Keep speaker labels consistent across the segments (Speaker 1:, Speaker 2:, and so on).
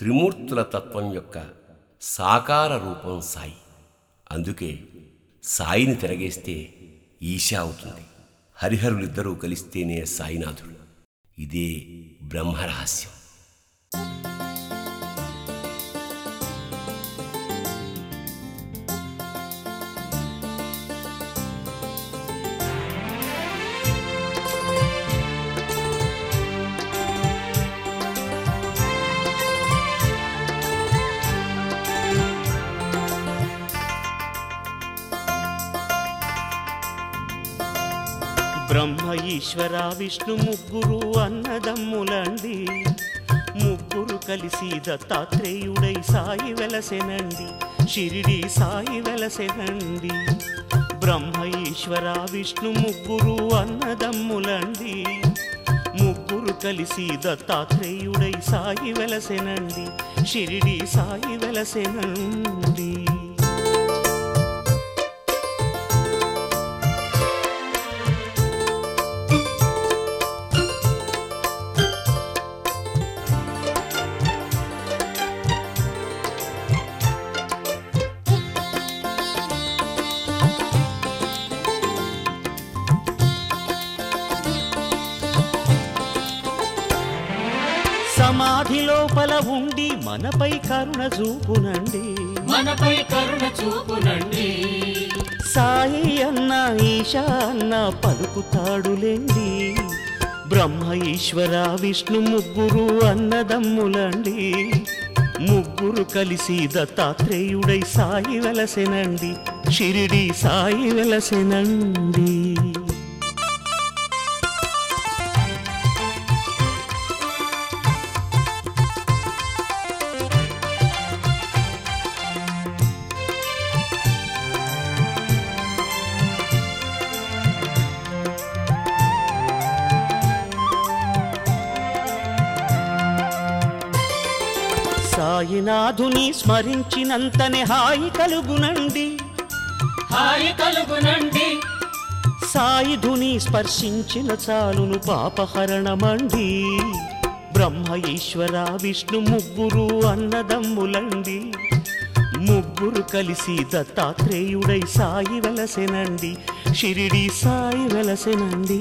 Speaker 1: త్రిమూర్తుల తత్వం యొక్క సాకార రూపం సాయి అందుకే సాయిని తిరగేస్తే ఈశా అవుతుంది హరిహరులిద్దరూ కలిస్తేనే సాయినాథుడు ఇదే బ్రహ్మరహస్యం
Speaker 2: బ్రహ్మ ఈశ్వర విష్ణు ముగ్గురు అన్నదమ్ములండి ముగ్గురు కలిసి దత్తాత్రేయుడై సాయి వెలసెనండి షిరిడి సాయి వెలసెనండి బ్రహ్మ ఈశ్వర విష్ణు ముగ్గురు అన్నదమ్ములండి ముగ్గురు కలిసి దత్తాత్రేయుడై సాయి వెలసెనండి షిరిడి సాయి వెలసెనండి సమాధి లోపల ఉండి మనపై కరుణ చూపునండి
Speaker 3: మనపై కరుణ చూపునండి
Speaker 2: సాయి అన్న ఈశా అన్న పలుకుతాడులేండి బ్రహ్మ ఈశ్వర విష్ణు ముగ్గురు అన్నదమ్ములండి ముగ్గురు కలిసి దత్తాత్రేయుడై సాయి వెలసెనండి షిరిడి సాయి వెలసెనండి సాయినాథుని స్మరించినంతనే హాయి కలుగునండి
Speaker 3: హాయి కలుగునండి
Speaker 2: సాయిధుని స్పర్శించిన చాలును పాపహరణమండి బ్రహ్మ ఈశ్వర విష్ణు ముగ్గురు అన్నదమ్ములండి ముగ్గురు కలిసి దత్తాత్రేయుడై సాయి వెలసెనండి షిరిడి సాయి వెలసెనండి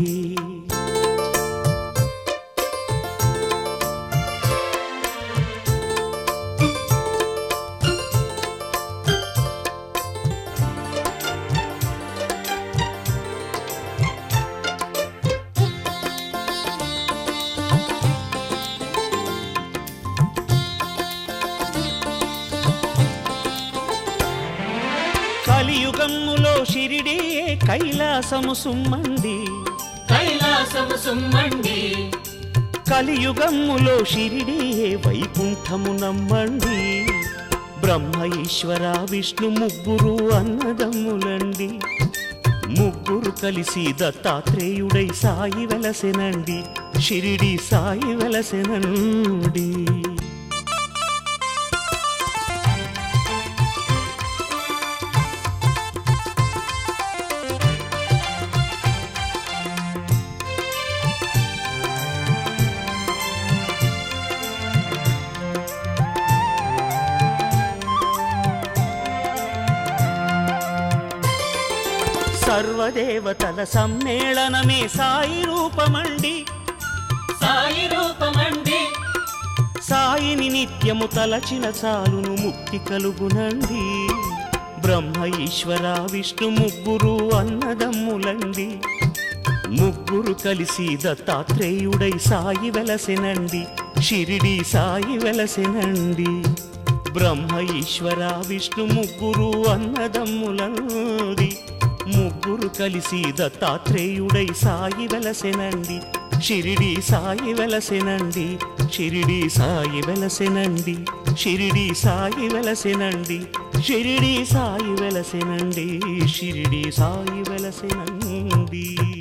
Speaker 2: కలియుగములో షిరిడి కైలాసము సుమ్మండి
Speaker 3: కైలాసము సుమ్మండి
Speaker 2: కలియుగములో షిరిడి వైకుంఠము నమ్మండి బ్రహ్మ ఈశ్వర విష్ణు ముగ్గురు అన్నదమ్ములండి ముగ్గురు కలిసి దత్తాత్రేయుడై సాయి వెలసెనండి షిరిడి సాయి వెలసెనండి సర్వదేవతల సమ్మేళనమే సాయి రూపమండి
Speaker 3: సాయి రూపమండి
Speaker 2: సాయిని నిత్యము తలచిన చాలును ముక్తి కలుగునండి బ్రహ్మ ఈశ్వర విష్ణు ముగ్గురు అన్నదమ్ములండి ముగ్గురు కలిసి దత్తాత్రేయుడై సాయి వెలసెనండి షిరిడి సాయి వెలసెనండి బ్రహ్మ ఈశ్వర విష్ణు ముగ్గురు అన్నదమ్ములండి ముగ్గురు కలిసి దత్తాత్రేయుడై సాయి వెలసెనండి షిరిడి సాయి వెలసెనండి షిరిడి సాయి వెలసెనండి షిరిడి సాయి వెలసెనండి షిరిడి సాయి వెలసెనండి షిరిడి సాయి వెలసెనండి